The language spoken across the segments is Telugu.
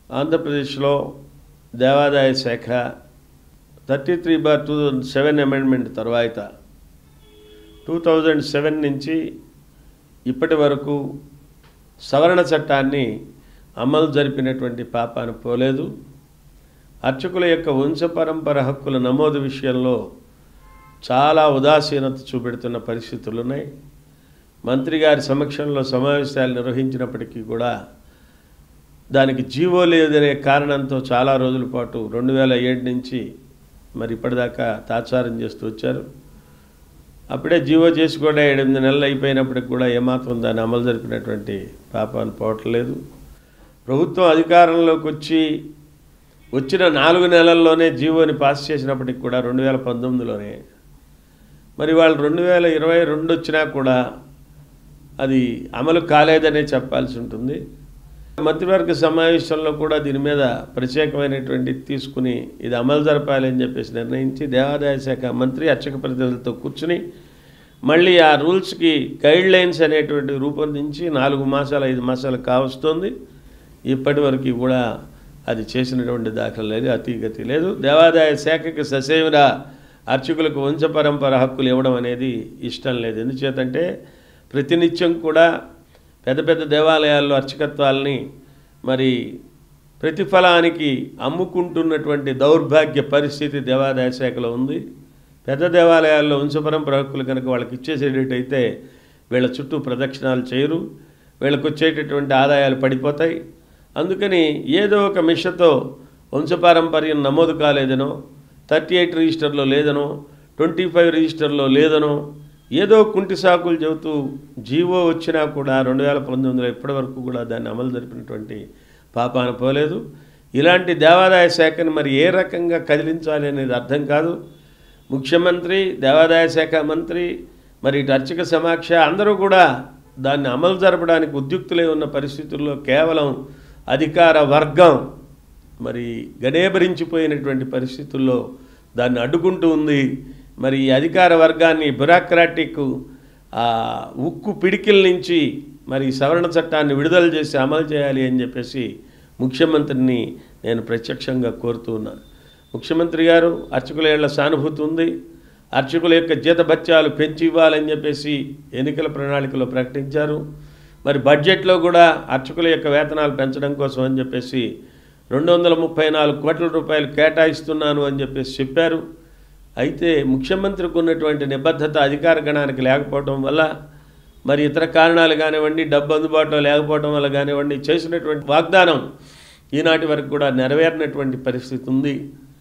ఆంధ్రప్రదేశ్లో దేవాదాయ శాఖ thirty three bar two thousand seven amendment తర్వాత టూ థౌజండ్ సెవెన్ నుంచి ఇప్పటి వరకు సవరణ చట్టాన్ని అమలు జరిపినటువంటి పాపాను పోలేదు అర్చకుల యొక్క వంశపరంపర హక్కుల నమోదు విషయంలో చాలా ఉదాసీనత చూపెడుతున్న పరిస్థితులు ఉన్నాయి మంత్రి గారి సమక్షంలో సమావేశాలు నిర్వహించినప్పటికీ కూడా దానికి జీవో లేదనే కారణంతో చాలా రోజుల పాటు రెండు వేల ఏడు నుంచి మరి ఇప్పటిదాకా తాత్సారం చేస్తూ వచ్చారు అప్పుడే జీవో చేసి కూడా ఎనిమిది నెలలు అయిపోయినప్పటికి కూడా ఏమాత్రం దాన్ని అమలు జరిపినటువంటి పాపాలు పోవట్లేదు ప్రభుత్వం అధికారంలోకి వచ్చి వచ్చిన నాలుగు నెలల్లోనే జీవోని పాస్ చేసినప్పటికి కూడా రెండు వేల పంతొమ్మిదిలోనే మరి వాళ్ళు రెండు వేల ఇరవై రెండు వచ్చినా కూడా అది అమలు కాలేదనే చెప్పాల్సి ఉంటుంది మంత్రివర్గ సమావేశంలో కూడా దీని మీద ప్రత్యేకమైనటువంటి తీసుకుని ఇది అమలు జరపాలి అని చెప్పేసి నిర్ణయించి దేవాదాయ శాఖ మంత్రి అర్చక ప్రతినిధులతో కూర్చుని మళ్ళీ ఆ రూల్స్కి గైడ్ లైన్స్ అనేటువంటి రూపొందించి నాలుగు మాసాలు ఐదు మాసాలు కావస్తుంది ఇప్పటి వరకు కూడా అది చేసినటువంటి దాఖలు లేదు అతిగతి లేదు దేవాదాయ శాఖకి ససేమిరా అర్చకులకు వంశపరంపర హక్కులు ఇవ్వడం అనేది ఇష్టం లేదు ఎందుచేతంటే ప్రతినిత్యం కూడా పెద్ద పెద్ద దేవాలయాల్లో అర్చకత్వాలని మరి ప్రతిఫలానికి అమ్ముకుంటున్నటువంటి దౌర్భాగ్య పరిస్థితి దేవాదాయ శాఖలో ఉంది పెద్ద దేవాలయాల్లో వంశపరంపర హక్కులు కనుక వాళ్ళకి ఇచ్చేసేటట్టయితే వీళ్ళ చుట్టూ ప్రదక్షిణాలు చేయరు వీళ్ళకి వచ్చేటటువంటి ఆదాయాలు పడిపోతాయి అందుకని ఏదో ఒక మిషతో వంశపారంపర్యం నమోదు కాలేదనో థర్టీ ఎయిట్ రిజిస్టర్లో లేదనో ట్వంటీ ఫైవ్ రిజిస్టర్లో లేదనో ఏదో కుంటి సాకులు చెబుతూ జీవో వచ్చినా కూడా రెండు వేల పంతొమ్మిదిలో ఇప్పటి వరకు కూడా దాన్ని అమలు జరిపినటువంటి పాపాన పోలేదు ఇలాంటి దేవాదాయ శాఖను మరి ఏ రకంగా కదిలించాలి అనేది అర్థం కాదు ముఖ్యమంత్రి దేవాదాయ శాఖ మంత్రి మరి ఇటు అర్చక సమాక్ష అందరూ కూడా దాన్ని అమలు జరపడానికి ఉద్యుక్తులై ఉన్న పరిస్థితుల్లో కేవలం అధికార వర్గం మరి గడేబరించిపోయినటువంటి పరిస్థితుల్లో దాన్ని అడ్డుకుంటూ ఉంది మరి ఈ అధికార వర్గాన్ని బ్యూరాక్రాటిక్ ఆ, ఉక్కు పిడికిల నుంచి మరి ఈ సవరణ చట్టాన్ని విడుదల చేసి అమలు చేయాలి అని చెప్పేసి ముఖ్యమంత్రిని నేను ప్రత్యక్షంగా కోరుతూ ఉన్నాను ముఖ్యమంత్రి గారు అర్చకుల ఏళ్ల సానుభూతి ఉంది అర్చకుల యొక్క జీతభత్యాలు పెంచి ఇవ్వాలని చెప్పేసి ఎన్నికల ప్రణాళికలో ప్రకటించారు మరి బడ్జెట్లో కూడా అర్చకుల యొక్క వేతనాలు పెంచడం కోసం అని చెప్పేసి రెండు వందల ముప్పై నాలుగు కోట్ల రూపాయలు కేటాయిస్తున్నాను అని చెప్పేసి చెప్పారు అయితే ముఖ్యమంత్రికి ఉన్నటువంటి నిబద్ధత అధికార గణానికి లేకపోవడం వల్ల మరి ఇతర కారణాలు కానివ్వండి డబ్బు అందుబాటులో లేకపోవడం వల్ల కానివ్వండి చేసినటువంటి వాగ్దానం ఈనాటి వరకు కూడా నెరవేరినటువంటి పరిస్థితి ఉంది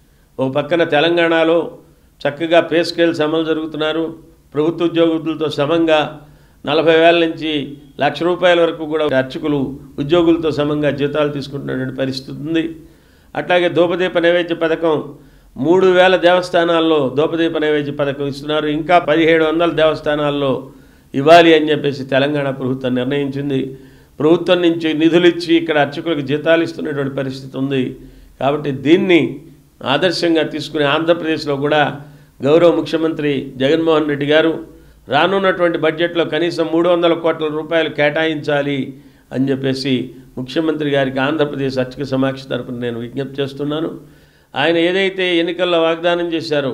ఓ పక్కన తెలంగాణలో చక్కగా పే స్కేల్స్ అమలు జరుగుతున్నారు ప్రభుత్వ ఉద్యోగులతో సమంగా నలభై వేల నుంచి లక్ష రూపాయల వరకు కూడా అర్చకులు ఉద్యోగులతో సమంగా జీతాలు తీసుకుంటున్నటువంటి పరిస్థితి ఉంది అట్లాగే ధూపదీప నైవేద్య పథకం మూడు వేల దేవస్థానాల్లో ధూపదీప నైవేద్య పథకం ఇస్తున్నారు ఇంకా పదిహేడు వందల దేవస్థానాల్లో ఇవ్వాలి అని చెప్పేసి తెలంగాణ ప్రభుత్వం నిర్ణయించింది ప్రభుత్వం నుంచి నిధులు ఇచ్చి ఇక్కడ అర్చకులకు జీతాలు ఇస్తున్నటువంటి పరిస్థితి ఉంది కాబట్టి దీన్ని ఆదర్శంగా తీసుకుని ఆంధ్రప్రదేశ్లో కూడా గౌరవ ముఖ్యమంత్రి జగన్మోహన్ రెడ్డి గారు రానున్నటువంటి బడ్జెట్లో కనీసం మూడు వందల కోట్ల రూపాయలు కేటాయించాలి అని చెప్పేసి ముఖ్యమంత్రి గారికి ఆంధ్రప్రదేశ్ అర్చక సమాక్ష తరపున నేను విజ్ఞప్తి చేస్తున్నాను ఆయన ఏదైతే ఎన్నికల్లో వాగ్దానం చేశారో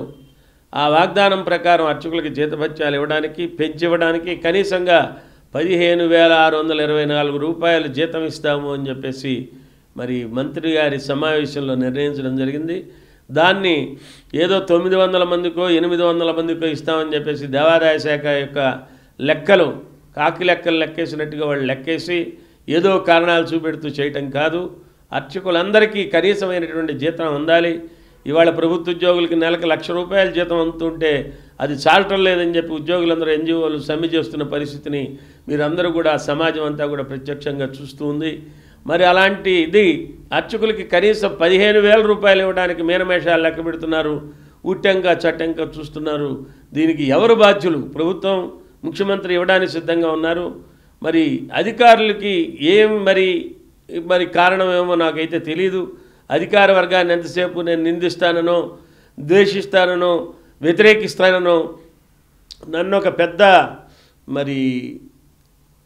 ఆ వాగ్దానం ప్రకారం అర్చకులకి జీతభత్యాలు ఇవ్వడానికి పెంచివ్వడానికి కనీసంగా పదిహేను వేల ఆరు వందల ఇరవై నాలుగు రూపాయలు జీతం ఇస్తాము అని చెప్పేసి మరి మంత్రి గారి సమావేశంలో నిర్ణయించడం జరిగింది దాన్ని ఏదో తొమ్మిది వందల మందికో ఎనిమిది వందల మందికో ఇస్తామని చెప్పేసి దేవాదాయ శాఖ యొక్క లెక్కలు కాకి లెక్కలు లెక్కేసినట్టుగా వాళ్ళు లెక్కేసి ఏదో కారణాలు చూపెడుతూ చేయటం కాదు అర్చకులందరికీ కనీసమైనటువంటి జీతం అందాలి ఇవాళ ప్రభుత్వ ఉద్యోగులకి నెలకు లక్ష రూపాయల జీతం అందుతుంటే అది చాలటం లేదని చెప్పి ఉద్యోగులందరూ ఎన్జిఓలు సమ్మె చేస్తున్న పరిస్థితిని మీరందరూ కూడా సమాజం అంతా కూడా ప్రత్యక్షంగా చూస్తూ ఉంది మరి అలాంటి ఇది అర్చకులకి కనీసం పదిహేను వేల రూపాయలు ఇవ్వడానికి మీనమేషాలు లెక్క పెడుతున్నారు ఉట్టంగా చట్టంగా చూస్తున్నారు దీనికి ఎవరు బాధ్యులు ప్రభుత్వం ముఖ్యమంత్రి ఇవ్వడానికి సిద్ధంగా ఉన్నారు మరి అధికారులకి ఏం మరి మరి కారణమేమో నాకైతే తెలియదు అధికార వర్గాన్ని ఎంతసేపు నేను నిందిస్తాననో ద్వేషిస్తాననో వ్యతిరేకిస్తాననో నన్ను ఒక పెద్ద మరి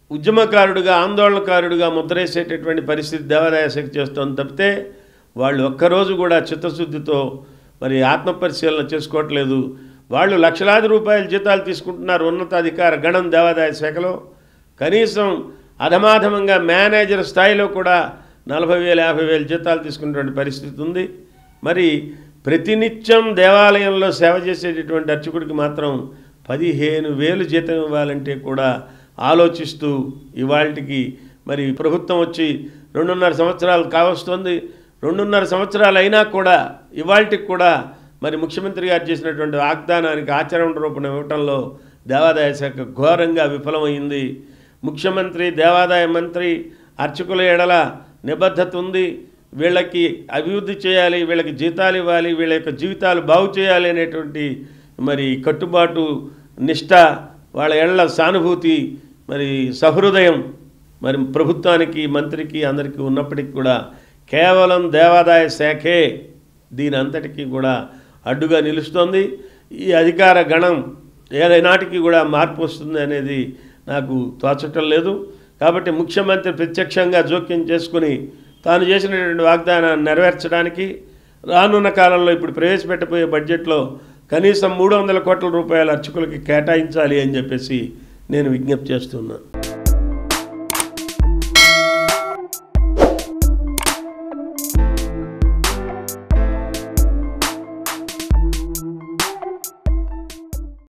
ఉద్యమకారుడిగా ఆందోళనకారుడిగా ముద్రేసేటటువంటి పరిస్థితి దేవాదాయ శాఖ చేస్తోంది తప్పితే వాళ్ళు ఒక్కరోజు కూడా చిత్తశుద్ధితో మరి ఆత్మపరిశీలన చేసుకోవట్లేదు వాళ్ళు లక్షలాది రూపాయల జీతాలు తీసుకుంటున్నారు ఉన్నతాధికార గణం దేవాదాయ శాఖలో కనీసం అధమాధమంగా మేనేజర్ స్థాయిలో కూడా నలభై వేల యాభై వేల జీతాలు తీసుకున్నటువంటి పరిస్థితి ఉంది మరి ప్రతినిత్యం దేవాలయంలో సేవ చేసేటటువంటి అర్చకుడికి మాత్రం పదిహేను వేలు జీతం ఇవ్వాలంటే కూడా ఆలోచిస్తూ ఇవాళకి మరి ప్రభుత్వం వచ్చి రెండున్నర సంవత్సరాలు కావస్తుంది రెండున్నర సంవత్సరాలు అయినా కూడా ఇవాళకి కూడా మరి ముఖ్యమంత్రి గారు చేసినటువంటి వాగ్దానానికి ఆచరణ రూపం ఇవ్వటంలో దేవాదాయ శాఖ ఘోరంగా విఫలమైంది ముఖ్యమంత్రి దేవాదాయ మంత్రి అర్చకుల ఎడల నిబద్ధత ఉంది వీళ్ళకి అభివృద్ధి చేయాలి వీళ్ళకి జీతాలు ఇవ్వాలి వీళ్ళ యొక్క జీవితాలు బాగు చేయాలి అనేటువంటి మరి కట్టుబాటు నిష్ట వాళ్ళ ఎడల సానుభూతి మరి సహృదయం మరి ప్రభుత్వానికి మంత్రికి అందరికీ ఉన్నప్పటికీ కూడా కేవలం దేవాదాయ శాఖే దీని అంతటికీ కూడా అడ్డుగా నిలుస్తోంది ఈ అధికార గణం ఏదైనాటికి కూడా మార్పు వస్తుంది అనేది నాకు తోచటం లేదు కాబట్టి ముఖ్యమంత్రి ప్రత్యక్షంగా జోక్యం చేసుకుని తాను చేసినటువంటి వాగ్దానాన్ని నెరవేర్చడానికి రానున్న కాలంలో ఇప్పుడు ప్రవేశపెట్టబోయే బడ్జెట్లో కనీసం మూడు వందల కోట్ల రూపాయల అర్చకులకి కేటాయించాలి అని చెప్పేసి నేను విజ్ఞప్తి చేస్తున్నాను